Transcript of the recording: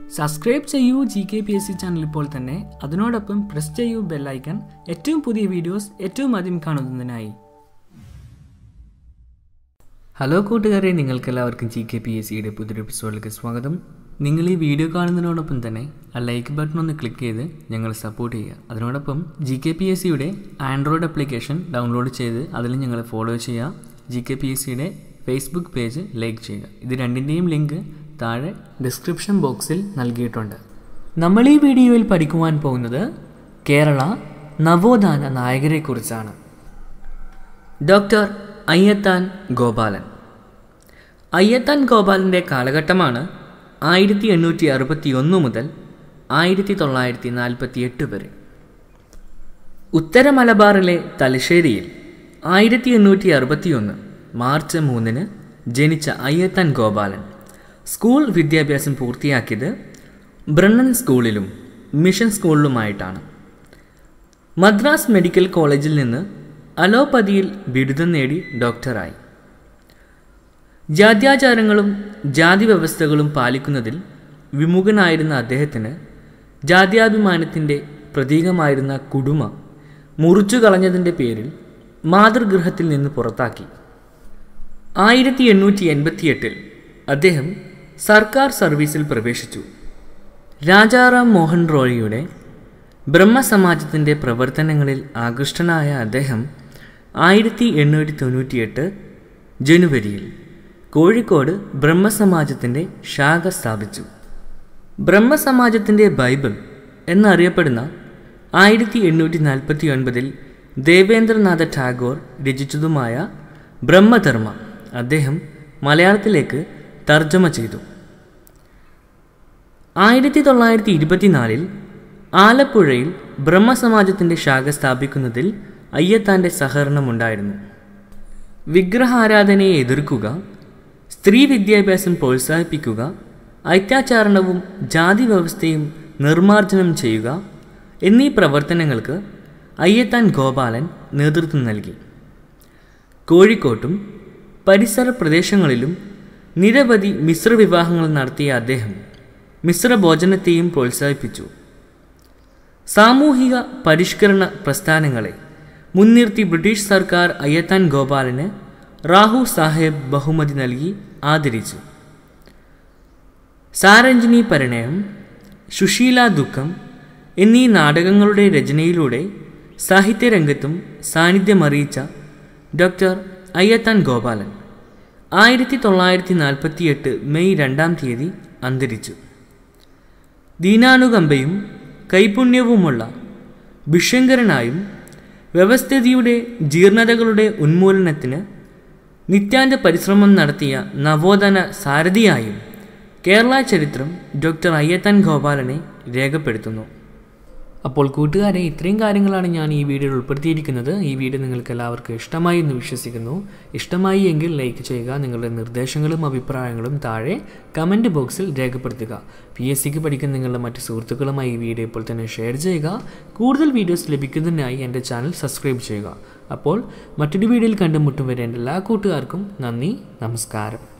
subscribe ചെയ്യൂ G K P S C channel ഇപ്പോൾ തന്നെ അതിനോടൊപ്പം പ്രസ് ചെയ്യൂ ബെല്ലൈക്കൺ ഏറ്റവും പുതിയ വീഡിയോസ് ഏറ്റവും ആദ്യം കാണുന്നതിനായി ഹലോ കൂട്ടുകാരെ നിങ്ങൾക്കെല്ലാവർക്കും ജി കെ പി എസ് സിയുടെ പുതിയൊരു എപ്പിസോഡിലേക്ക് സ്വാഗതം നിങ്ങൾ ഈ വീഡിയോ കാണുന്നതിനോടൊപ്പം തന്നെ ആ ലൈക്ക് ബട്ടൺ ഒന്ന് ക്ലിക്ക് ചെയ്ത് ഞങ്ങൾ സപ്പോർട്ട് ചെയ്യുക അതിനോടൊപ്പം ജി കെ പി എസ് സിയുടെ ആൻഡ്രോയിഡ് ആപ്ലിക്കേഷൻ ഡൗൺലോഡ് ചെയ്ത് അതിൽ ഞങ്ങൾ ഫോളോ ചെയ്യുക ജി കെ പി എസ് സിയുടെ ഫേസ്ബുക്ക് പേജ് ലൈക്ക് ചെയ്യുക ഇത് രണ്ടിൻ്റെയും ലിങ്ക് താഴെ ഡിസ്ക്രിപ്ഷൻ ബോക്സിൽ നൽകിയിട്ടുണ്ട് നമ്മൾ ഈ വീഡിയോയിൽ പഠിക്കുവാൻ പോകുന്നത് കേരള നവോത്ഥാന നായകരെക്കുറിച്ചാണ് ഡോക്ടർ അയ്യത്താൻ ഗോപാലൻ അയ്യത്താൻ ഗോപാലൻ്റെ കാലഘട്ടമാണ് ആയിരത്തി എണ്ണൂറ്റി അറുപത്തി ഒന്ന് മുതൽ ആയിരത്തി തൊള്ളായിരത്തി നാൽപ്പത്തി എട്ട് വരെ ഉത്തര മലബാറിലെ തലശ്ശേരിയിൽ ആയിരത്തി എണ്ണൂറ്റി അറുപത്തിയൊന്ന് മാർച്ച് മൂന്നിന് ജനിച്ച അയ്യത്താൻ ഗോപാലൻ സ്കൂൾ വിദ്യാഭ്യാസം പൂർത്തിയാക്കിയത് ബ്രണ്ണൻ സ്കൂളിലും മിഷൻ സ്കൂളിലുമായിട്ടാണ് മദ്രാസ് മെഡിക്കൽ കോളേജിൽ നിന്ന് അലോപ്പതിയിൽ ബിരുദം നേടി ഡോക്ടറായി ജാത്യാചാരങ്ങളും ജാതി വ്യവസ്ഥകളും പാലിക്കുന്നതിൽ വിമുഖനായിരുന്ന അദ്ദേഹത്തിന് ജാത്യാഭിമാനത്തിൻ്റെ പ്രതീകമായിരുന്ന കുടുമ മുറിച്ചു കളഞ്ഞതിൻ്റെ പേരിൽ മാതൃഗൃഹത്തിൽ നിന്ന് പുറത്താക്കി ആയിരത്തി എണ്ണൂറ്റി എൺപത്തിയെട്ടിൽ അദ്ദേഹം സർക്കാർ സർവീസിൽ പ്രവേശിച്ചു രാജാറാം മോഹൻ റോയിയുടെ ബ്രഹ്മസമാജത്തിൻ്റെ പ്രവർത്തനങ്ങളിൽ ആകൃഷ്ടനായ അദ്ദേഹം ആയിരത്തി എണ്ണൂറ്റി തൊണ്ണൂറ്റിയെട്ട് ജനുവരിയിൽ കോഴിക്കോട് ബ്രഹ്മസമാജത്തിൻ്റെ ശാഖ സ്ഥാപിച്ചു ബ്രഹ്മസമാജത്തിൻ്റെ ബൈബിൾ എന്നറിയപ്പെടുന്ന ആയിരത്തി എണ്ണൂറ്റി നാൽപ്പത്തി ഒൻപതിൽ ദേവേന്ദ്രനാഥ ടാഗോർ രചിച്ചതുമായ ബ്രഹ്മധർമ്മ അദ്ദേഹം മലയാളത്തിലേക്ക് തർജ്ജമ ചെയ്തു ആയിരത്തി തൊള്ളായിരത്തി ഇരുപത്തിനാലിൽ ആലപ്പുഴയിൽ ബ്രഹ്മസമാജത്തിൻ്റെ ശാഖ സ്ഥാപിക്കുന്നതിൽ അയ്യത്താൻ്റെ സഹകരണമുണ്ടായിരുന്നു വിഗ്രഹാരാധനയെ എതിർക്കുക സ്ത്രീ വിദ്യാഭ്യാസം പ്രോത്സാഹിപ്പിക്കുക ഐത്യാചാരണവും ജാതി വ്യവസ്ഥയും നിർമ്മാർജ്ജനം ചെയ്യുക എന്നീ പ്രവർത്തനങ്ങൾക്ക് അയ്യത്താൻ ഗോപാലൻ നേതൃത്വം നൽകി കോഴിക്കോട്ടും പരിസര പ്രദേശങ്ങളിലും നിരവധി മിശ്ര വിവാഹങ്ങൾ നടത്തിയ അദ്ദേഹം മിശ്ര ഭോജനത്തെയും പ്രോത്സാഹിപ്പിച്ചു സാമൂഹിക പരിഷ്കരണ പ്രസ്ഥാനങ്ങളെ മുൻനിർത്തി ബ്രിട്ടീഷ് സർക്കാർ അയ്യത്താൻ ഗോപാലന് റാഹു സാഹേബ് ബഹുമതി നൽകി ആദരിച്ചു സാരഞ്ജിനി പരിണയം സുശീല ദുഃഖം എന്നീ നാടകങ്ങളുടെ രചനയിലൂടെ സാഹിത്യരംഗത്തും സാന്നിധ്യമറിയിച്ച ഡോക്ടർ അയ്യത്താൻ ഗോപാലൻ ആയിരത്തി തൊള്ളായിരത്തി നാൽപ്പത്തിയെട്ട് മെയ് രണ്ടാം തീയതി അന്തരിച്ചു ദീനാനുകമ്പയും കൈപുണ്യവുമുള്ള ഭിഷങ്കരനായും വ്യവസ്ഥിതിയുടെ ജീർണതകളുടെ ഉന്മൂലനത്തിന് നിത്യാന്ത പരിശ്രമം നടത്തിയ നവോത്ഥാന സാരഥിയായും കേരള ചരിത്രം ഡോക്ടർ അയ്യത്താൻ ഗോപാലനെ രേഖപ്പെടുത്തുന്നു അപ്പോൾ കൂട്ടുകാരെ ഇത്രയും കാര്യങ്ങളാണ് ഞാൻ ഈ വീഡിയോയിൽ ഉൾപ്പെടുത്തിയിരിക്കുന്നത് ഈ വീഡിയോ നിങ്ങൾക്ക് എല്ലാവർക്കും ഇഷ്ടമായി എന്ന് വിശ്വസിക്കുന്നു ഇഷ്ടമായി എങ്കിൽ ലൈക്ക് ചെയ്യുക നിങ്ങളുടെ നിർദ്ദേശങ്ങളും അഭിപ്രായങ്ങളും താഴെ കമൻറ്റ് ബോക്സിൽ രേഖപ്പെടുത്തുക പി എസ് സിക്ക് പഠിക്കുന്ന നിങ്ങളുടെ മറ്റ് സുഹൃത്തുക്കളുമായി ഈ വീഡിയോ ഇപ്പോൾ തന്നെ ഷെയർ ചെയ്യുക കൂടുതൽ വീഡിയോസ് ലഭിക്കുന്നതിനായി എൻ്റെ ചാനൽ സബ്സ്ക്രൈബ് ചെയ്യുക അപ്പോൾ മറ്റൊരു വീഡിയോയിൽ കണ്ടുമുട്ടും വരെ എൻ്റെ എല്ലാ കൂട്ടുകാർക്കും നന്ദി നമസ്കാരം